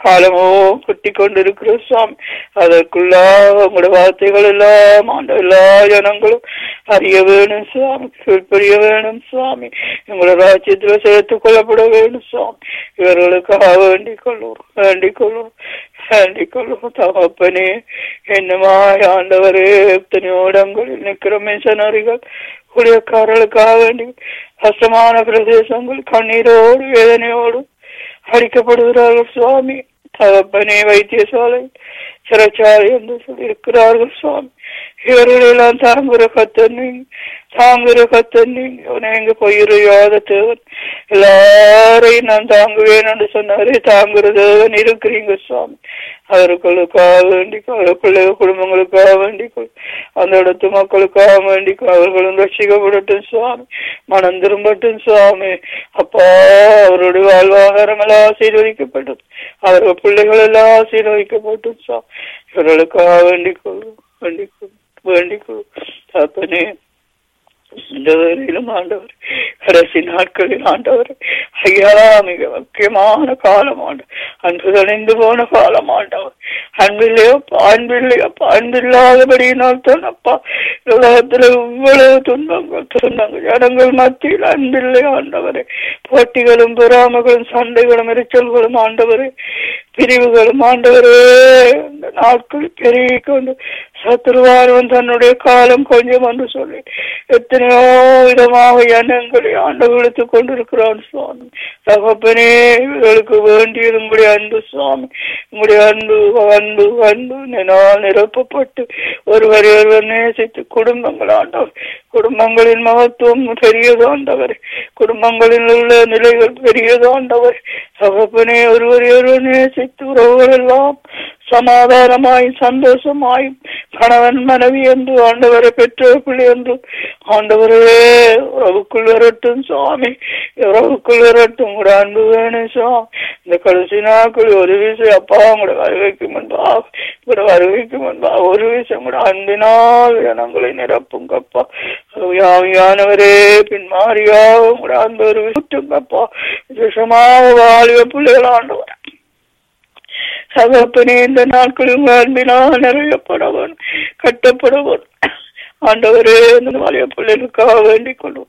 காலமோ குட்டி கொண்டிருக்கிற சுவாமி அதற்குள்ளாக உங்களோட வார்த்தைகள் எல்லாம் ஆண்ட எல்லா ஜனங்களும் அறிய வேணும் சுவாமி கீழ்ப்படிய வேணும் சுவாமி உங்களோட ராஜ்யத்துல சேர்த்துக் கொள்ளப்பட வேணும் சுவாமி இவர்களுக்காக வேண்டிக் கொள்ளும் வேண்டிக் கொள்ளும் வேண்டிக் கொள்ளும் தகப்பனே என்னமாய் ஆண்டவரே எத்தனையோ இடங்களில் நிற்கிற மிஷனரிகள் ஊழியக்காரர்களுக்காக வேண்டி கஷ்டமான பிரதேசங்கள் கண்ணீரோடு வேதனையோடு அடிக்கப்படுகிறார்கள் சுவாமி தகப்பனே வைத்தியசாலை சிறைச்சாலை என்று சொல்லியிருக்கிறார்கள் சுவாமி இவர்களெல்லாம் தாங்குற கத்தன் தாங்குற கத்தன் எங்க போயிருயாத தேவன் எல்லாரையும் நான் தாங்குவேன் என்று சொன்னாரே தாங்குற தேவன் இருக்கிறீங்க சுவாமி அவர்களுக்காக வேண்டி அவர்களுக்குள்ள குடும்பங்களுக்காக வேண்டி அந்த இடத்து மக்களுக்காக வேண்டி அவர்களும் ரசிக்கப்படட்டும் சுவாமி மனம் திரும்பட்டும் சுவாமி அப்பா அவருடைய வாழ்வாதாரம் எல்லாம் ஆசீர்வதிக்கப்பட்டது அவர்கள் பிள்ளைகள் எல்லாம் ஆசீர்வதிக்கப்பட்டும் சுவாமி இவர்களுக்காக வேண்டிக் கொள்ளும் வேண்டிக் கொள்ளும் வேண்டிக் கொள்ளும் தப்பனே இந்த வேலையிலும் ஆண்டவர் கடைசி நாட்களில் ஆண்டவர் ஐயா மிக முக்கியமான காலம் ஆண்டு அன்பு தணிந்து போன காலம் ஆண்டவர் அன்பில்லையோ அன்பில்லையோ அன்பில்லாதபடியினால் தான் அப்பா உலகத்துல இவ்வளவு துன்பங்கள் துன்பங்கள் ஜனங்கள் மத்தியில் அன்பில்லை ஆண்டவரே போட்டிகளும் பொறாமைகளும் சண்டைகளும் எரிச்சல்களும் ஆண்டவரே பிரிவுகளும் ஆண்டவரே இந்த நாட்கள் பெருகி கொண்டு சத்துருவாரவன் தன்னுடைய காலம் கொஞ்சம் என்று சொல்லி எத்தனையோ விதமாக எண்ணங்களை ஆண்டவர்களுக்கு கொண்டிருக்கிறான் சுவாமி தகப்பனே இவர்களுக்கு வேண்டியது உங்களுடைய அன்பு சுவாமி உங்களுடைய அன்பு அன்பு அன்பு நினால் நிரப்பப்பட்டு ஒருவரை ஒருவர் நேசித்து குடும்பங்கள் ஆண்டவர் குடும்பங்களின் மகத்துவம் பெரியது ஆண்டவர் குடும்பங்களில் உள்ள நிலைகள் பெரியது ஆண்டவர் தகப்பனே ஒருவரை ஒருவர் நேசித்து உறவுகள் எல்லாம் சமாதானமாய் சந்தோஷமாய் கணவன் மனைவி என்று ஆண்டவரை பெற்றோர் பிள்ளை என்று ஆண்டவரே உறவுக்குள் வரட்டும் சுவாமி உறவுக்குள் வரட்டும் கூட அன்பு வேணும் சுவாமி இந்த கடைசி நாட்கள் ஒரு விஷயம் அப்பா உங்களோட வருகைக்கு முன்பாக உங்களோட வருகைக்கு முன்பாக ஒரு விஷயம் கூட அன்பினால் ஜனங்களை நிரப்புங்கப்பா யாவியானவரே பின்மாறியா உங்களோட அன்பு ஒரு விட்டுங்கப்பா விஷமாக வாலிப பிள்ளைகள் ஆண்டவர் சகப்பனே இந்த நாட்களில் உங்க அன்பினால் நிறையப்படவன் கட்டப்படவன் ஆண்டவரே இந்த வாலிய பிள்ளைகளுக்காக வேண்டிக் கொள்வோம்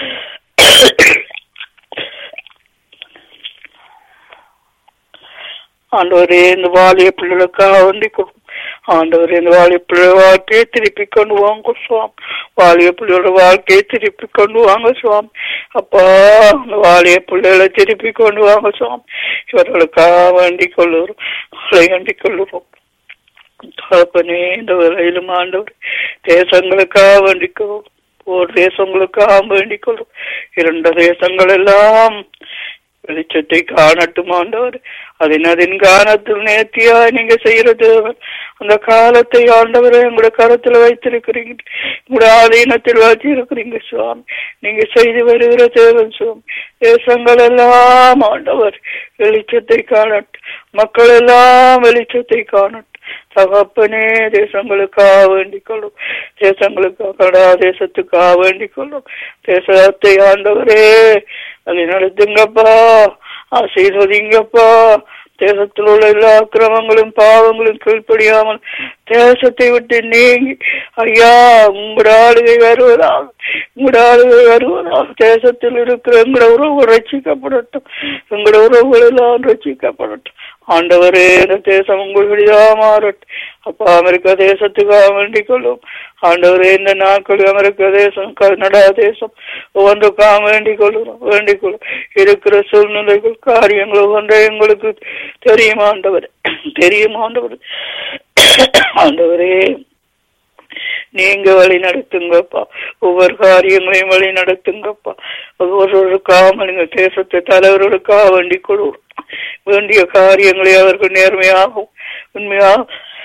ஆண்டவரே இந்த வாலிய பிள்ளைகளுக்காக வேண்டிக் கொள்வோம் ஆண்டவரே இந்த வாலிய பிள்ளை வாழ்க்கையை திருப்பி கொண்டு வாங்க சுவாமி வாலிய பிள்ளையோட வாழ்க்கையை திருப்பி கொண்டு வாங்க சுவாமி அப்பா அந்த வாலிய பிள்ளைகளை திருப்பி கொண்டு வாங்க சுவாமி இவர்களுக்காக வேண்டிக் கொள்ளுறோம் அவளை வேண்டிக் கொள்ளுறோம் தகப்பனே இந்த வேலையிலும் ஆண்டவர் தேசங்களுக்காக வேண்டிக்கோ ஒரு தேசங்களுக்காக வேண்டிக் கொள்ளும் இரண்டு தேசங்கள் எல்லாம் வெளிச்சத்தை காணட்டும் ஆண்டவர் அதன் அதன் காலத்தில் நேர்த்தியா நீங்க செய்யற தேவன் அந்த காலத்தை ஆண்டவரை உங்களோட கரத்துல வைத்திருக்கிறீங்க உங்களோட ஆதீனத்தில் வச்சிருக்கிறீங்க சுவாமி நீங்க செய்து வருகிற தேவன் சுவாமி தேசங்கள் எல்லாம் ஆண்டவர் வெளிச்சத்தை காணட்டும் மக்கள் எல்லாம் வெளிச்சத்தை காணட்டும் தகப்பனே தேசங்களுக்காக வேண்டிக் கொள்ளும் தேசங்களுக்காக கடா தேசத்துக்காக வேண்டிக் கொள்ளும் தேசத்தை ஆண்டவரே அதை நடத்துங்கப்பா ஆசீர்வதிங்கப்பா தேசத்தில் உள்ள எல்லா அக்கிரமங்களும் பாவங்களும் கீழ்ப்படியாமல் தேசத்தை விட்டு நீங்கி ஐயா உங்களோட ஆளுகை வருவதாக உங்களோட ஆளுகை வருவதாக தேசத்தில் இருக்கிற எங்களோட உறவு ரட்சிக்கப்படட்டும் எங்களோட உறவுகள் எல்லாம் ரட்சிக்கப்படட்டும் ஆண்டவரே இந்த தேசம் உங்களுடையதா மாறட்டும் அப்பா அமெரிக்கா தேசத்துக்காக வேண்டிக் கொள்ளும் ஆண்டவரே இந்த நாட்கள் அமெரிக்க தேசம் கனடா தேசம் ஒவ்வொன்றுக்காக வேண்டிக் கொள்ளும் வேண்டிக் கொள்ளும் இருக்கிற சூழ்நிலைகள் காரியங்கள் ஒவ்வொன்றை எங்களுக்கு தெரியும் ஆண்டவர் தெரியும் ஆண்டவர் ஆண்டவரே நீங்க வழி நடத்துங்கப்பா ஒவ்வொரு காரியங்களையும் வழி நடத்துங்கப்பா ஒவ்வொருவருக்காக நீங்க தேசத்தை தலைவர்களுக்காக வேண்டிக் கொள்வோம் வேண்டிய காரியங்களை அவர்கள் நேர்மையாகவும் உண்மையாக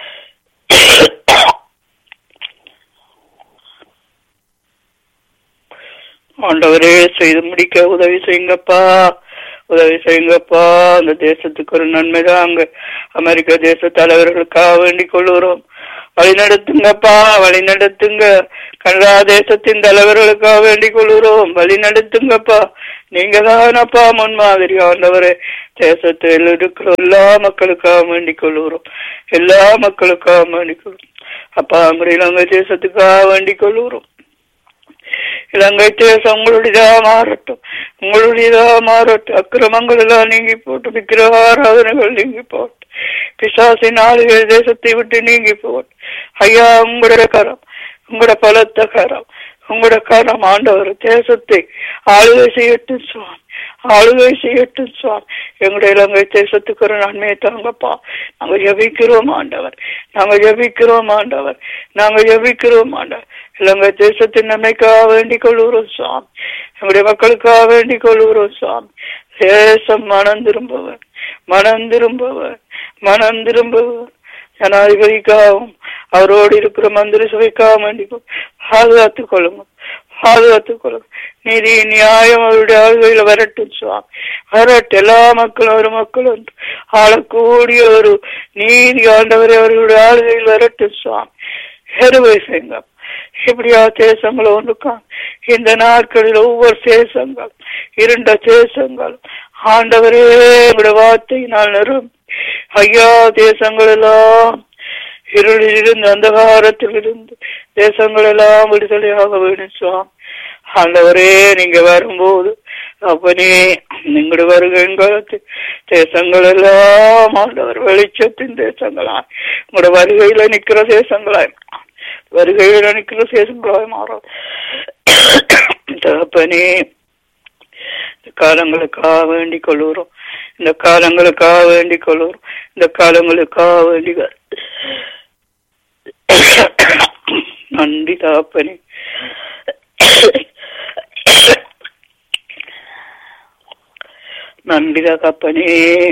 ஆண்டவரே செய்து முடிக்க உதவி செய்யுங்கப்பா உதவி செய்யுங்கப்பா அந்த தேசத்துக்கு ஒரு நன்மைதான் அங்க அமெரிக்க தேச தலைவர்களுக்காக வேண்டிக் கொள்ளுகிறோம் வழி நடத்துங்கப்பா வழி நடத்துங்க கனடா தேசத்தின் தலைவர்களுக்காக வேண்டிக் கொள்கிறோம் வழி நடத்துங்கப்பா நீங்க தானப்பா முன்மாதிரி ஆண்டவரே தேசத்தில் இருக்கிற எல்லா மக்களுக்காக வேண்டிக் கொள்கிறோம் எல்லா மக்களுக்காக வேண்டிக் கொள்கிறோம் அப்பா அங்கே இலங்கை தேசத்துக்காக வேண்டிக் கொள்கிறோம் இலங்கை தேசம் உங்களுடையதா மாறட்டும் உங்களுடையதா மாறட்டும் அக்கிரமங்கள் எல்லாம் நீங்கி போட்டு விக்கிரக ஆராதனைகள் நீங்கி போட்டு பிசாசின் ஆளுகள் தேசத்தை விட்டு நீங்கி போட்டு ஐயா உங்களோட கரம் உங்களோட பலத்த கரம் உங்களோட கரம் ஆண்டவர் தேசத்தை ஆளுகை செய்யட்டும் சுவாமி ஆளுகை செய்யட்டும் சுவாமி எங்களுடைய இலங்கை தேசத்துக்கு ஒரு நன்மையை தாங்கப்பா நாங்க ஜபிக்கிறோம் ஆண்டவர் நாங்க ஜபிக்கிறோம் ஆண்டவர் நாங்க ஜபிக்கிறோம் ஆண்டவர் இலங்கை தேசத்தின் நன்மைக்காக வேண்டிக் கொள்கிறோம் சுவாமி எங்களுடைய மக்களுக்காக வேண்டிக் கொள்கிறோம் சுவாமி தேசம் மனம் திரும்பவர் மனம் திரும்பவர் மனம் திரும்பவர் ஜனாதிபதிக்காகவும் அவரோடு இருக்கிற மந்திரி சபைக்காக வேண்டிக்கும் பாதுகாத்துக் கொள்ளுங்க பாதுகாத்துக் கொள்ளுங்க நீதி நியாயம் அவருடைய ஆளுகையில வரட்டும் சுவாமி வரட்டும் எல்லா மக்களும் ஒரு மக்களும் ஆளக்கூடிய ஒரு நீதி ஆண்டவரை அவர்களுடைய ஆளுகையில் வரட்டும் சுவாமி எருவை செய்யுங்க இப்படியா தேசங்கள் ஒன்றுக்கான் இந்த நாட்களில் ஒவ்வொரு தேசங்கள் இருண்ட தேசங்கள் ஆண்டவரே உங்களுடைய வார்த்தையினால் நிறும் ஐயா தேசங்கள் எல்லாம் இருளில் இருந்து அந்தகாரத்தில் இருந்து தேசங்கள் எல்லாம் விடுதலையாக வேணும் சுவாமி ஆண்டவரே நீங்க வரும்போது அப்பனே நீங்களுடைய வருகைங்காலத்து தேசங்கள் எல்லாம் ஆண்டவர் வெளிச்சத்தின் தேசங்களா உங்களோட வருகையில நிக்கிற தேசங்களாய் வருகையில நிக்கிற தேசங்களாய் மாறும் தகப்பனே இந்த காலங்களுக்காக வேண்டிக் கொள்ளுறோம் இந்த காலங்களுக்காக வேண்டிக் கொள்ளுறோம் இந்த காலங்களுக்காக வேண்டி நன்றி தகப்பனே நன்றி தகப்பனே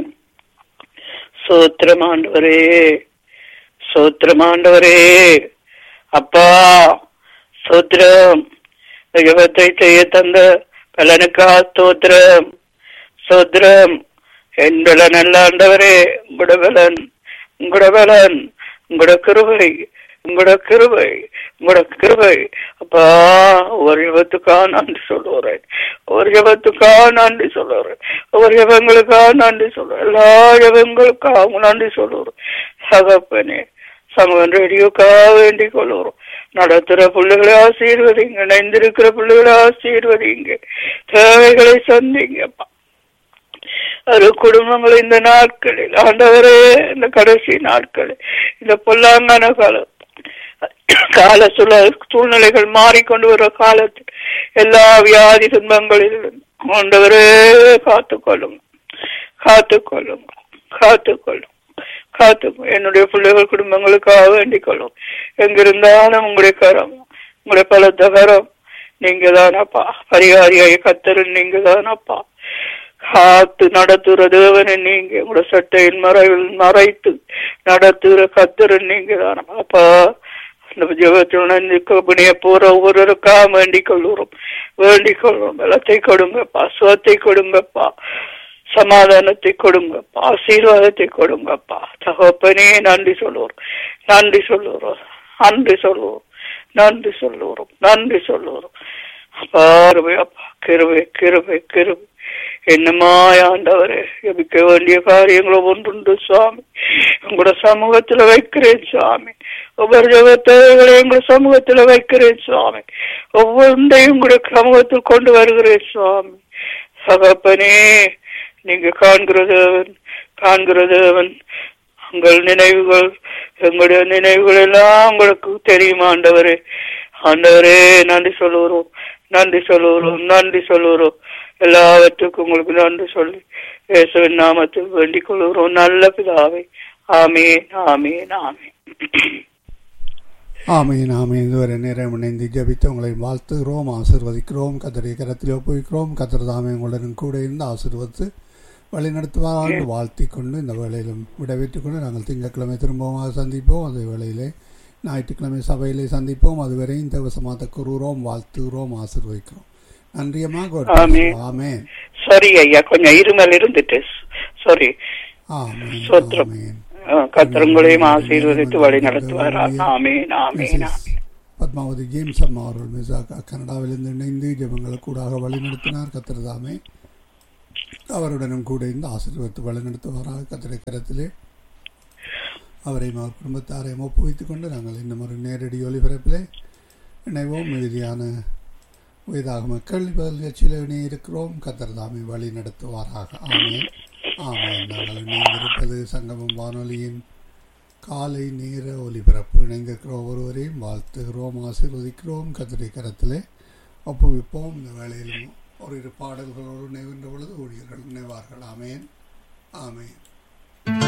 சோத்திரம் ஆண்டவரே சோத்திரம் ஆண்டவரே அப்பா சோத்திரம் ஜபத்தை செய்ய தந்த பலனுக்கா ஸ்தோத்திரம் சோத்திரம் என் பலன் அல்ல ஆண்டவரே உங்களோட பலன் உங்களோட பலன் உங்களோட கிருபை உங்களோட கிருபை உங்களோட கிருபை அப்பா ஒரு ஜபத்துக்கா நன்றி சொல்லுறேன் ஒரு ஜபத்துக்கா நன்றி சொல்லுறேன் ஒரு ஜபங்களுக்கா நன்றி சொல்லுறேன் எல்லா ஜபங்களுக்காக நன்றி சொல்லுறேன் சகப்பனே சமூகம் ரேடியோக்காக வேண்டிக் கொள்ளுறோம் நடத்துற பிள்ளைகளை ஆசீர்வதிங்க இணைந்திருக்கிற பிள்ளைகளை ஆசீர்வதிங்க தேவைகளை சந்திங்கப்பா ஒரு குடும்பங்கள் இந்த நாட்களில் ஆண்டவரே இந்த கடைசி நாட்களில் இந்த பொல்லாங்கான காலம் கால சூழ சூழ்நிலைகள் மாறிக்கொண்டு வர காலத்தில் எல்லா வியாதி துன்பங்களிலும் ஆண்டவரே காத்துக்கொள்ளுங்க காத்துக்கொள்ளுங்க காத்துக்கொள்ளும் காத்து என்னுடைய பிள்ளைகள் குடும்பங்களுக்காக வேண்டிக் கொள்ளும் எங்கிருந்தாலும் உங்களுடைய கரம் உங்களுடைய பலத்த கரம் நீங்க தானப்பா பரிகாரியாய கத்தரன் நீங்க தானப்பா காத்து நடத்துற தேவனை நீங்க உங்களோட சட்டையின் மறைவில் மறைத்து நடத்துகிற கத்தரன் நீங்க தானப்பா அப்பா அந்த ஜபத்தினுடைய போற ஒவ்வொருவருக்கா வேண்டிக் கொள்ளுறோம் வேண்டிக் கொள்றோம் பலத்தை கொடுங்கப்பா சுவத்தை கொடுங்கப்பா சமாதானத்தை கொடுங்கப்பா ஆசீர்வாதத்தை கொடுங்கப்பா தகப்பனே நன்றி சொல்லுவோம் நன்றி சொல்லுறோம் நன்றி சொல்லுவோம் நன்றி சொல்லுவோம் நன்றி சொல்லுவோம் அப்பா கிருபை அப்பா கிருபை கிருபை கிருபை என்னமாய் ஆண்டவரே ஜபிக்க வேண்டிய காரியங்களும் ஒன்றுண்டு சுவாமி உங்களோட சமூகத்துல வைக்கிறேன் சுவாமி ஒவ்வொரு ஜபத்தேவைகளை எங்களோட சமூகத்துல வைக்கிறேன் சுவாமி ஒவ்வொன்றையும் உங்களுடைய சமூகத்தில் கொண்டு வருகிறேன் சுவாமி சகப்பனே நீங்க காண்கிற தேவன் காண்கிற தேவன் உங்கள் நினைவுகள் எங்களுடைய நினைவுகள் எல்லாம் உங்களுக்கு தெரியுமா ஆண்டவரே ஆண்டவரே நன்றி சொல்லுகிறோம் நன்றி சொல்லுகிறோம் நன்றி சொல்லுகிறோம் எல்லாவற்றுக்கும் உங்களுக்கு நன்றி சொல்லி இயேசுவின் நாமத்தில் வேண்டிக் கொள்கிறோம் நல்ல பிதாவை ஆமேன் ஆமேன் ஆமேன் ஆமீன் ஆமீன் இதுவரை நேரம் இணைந்து ஜபித்து உங்களை வாழ்த்துகிறோம் ஆசிர்வதிக்கிறோம் கத்தரை கரத்தில் ஒப்புவிக்கிறோம் கத்தர் தாமே உங்களுடன் கூட இருந்து ஆசிர்வதித்து வழிநடத்துவார் வாழ்த்தி கொண்டு இந்த வேளையிலும் விடைபெற்றுக் கொண்டு நாங்கள் திங்கட்கிழமை திரும்பமாக சந்திப்போம் அதே வேளையிலே ஞாயிற்றுக்கிழமை சபையிலே சந்திப்போம் அதுவரை இந்த வசமாத்த கூறுகிறோம் வாழ்த்துகிறோம் ஆசிர்வதிக்கிறோம் நன்றியமாக ஆமென். ஆமேன் சாரி ஐயா கொஞ்சம் இருமல் இருந்துட்டு சாரி ஆமேன் ஸ்தோத்திரம். ஆமேன் கத்திரங்களையும் ஆசீர்வதித்து வழி நடத்துவாராக ஆமீன் ஆமீன் மிஸ்ஸஸ் பத்மாவதி ஜேம்ஸ் அம்மா அவர்கள் மிஸ் கனடாவிலிருந்து இணைந்து ஜெபங்களை கூடாக வழிநடத்தினார் கத்திரதாமே அவருடனும் கூட இருந்து ஆசீர்வத்து வழிநடத்துவாராக கத்திரை கரத்திலே அவரையும் அவர் குடும்பத்தாரையும் ஒப்புவித்துக் கொண்டு நாங்கள் இன்னும் ஒரு நேரடி ஒளிபரப்பிலே இணைவோம் மிகுதியான வேதாகம கேள்வி பதில் நிகழ்ச்சியில் இணையிருக்கிறோம் கத்திரதாமை வழி நடத்துவாராக ஆமேன் ஆமேன் நாங்கள் இணைந்திருப்பது சங்கமம் வானொலியின் காலை நேர ஒலிபரப்பு இணைந்திருக்கிற ஒவ்வொருவரையும் வாழ்த்துகிறோம் ஆசீர்வதிக்கிறோம் கத்திரை கரத்திலே ஒப்புவிப்போம் இந்த வேளையிலும் ஒரு இரு பாடல்களோடு நினைவின்ற பொழுது ஊழியர்கள் நினைவார்கள் ஆமேன் ஆமேன்